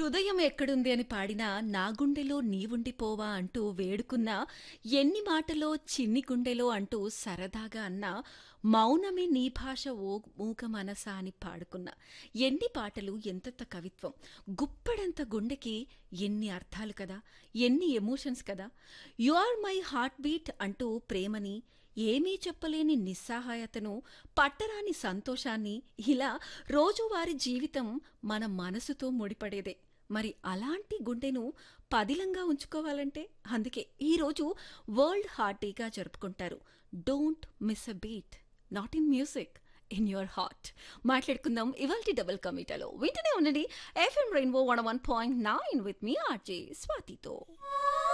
హృదయం ఎక్కడుంది అని పాడినా నా గుండెలో నీవుండిపోవా అంటూ వేడుకున్నా ఎన్ని మాటలో చిన్ని గుండెలో అంటూ సరదాగా అన్నా మౌనమే నీ భాష ఓ మూగ మనసా అని పాడుకున్నా ఎన్ని పాటలు ఎంతెంత కవిత్వం గుప్పడంత గుండెకి ఎన్ని అర్థాలు కదా ఎన్ని ఎమోషన్స్ కదా you are my heartbeat అంటూ ప్రేమని ఏమీ చెప్పలేని నిస్సహాయతను పట్టరాని సంతోషాన్ని ఇలా రోజువారీ జీవితం మన మనసుతో ముడిపడేదే మరి అలాంటి గుండెను పదిలంగా ఉంచుకోవాలంటే అందుకే ఈరోజు వరల్డ్ హార్ట్ డేగా జరుపుకుంటారు don't miss a beat not in music in your heart మాట్లాడుకుందాం ఇవాల్టి డబుల్ కమిటాలో వింటూనే ఉండండి FM rainbow one one point nine with మీ ఆర్జే స్వాతితో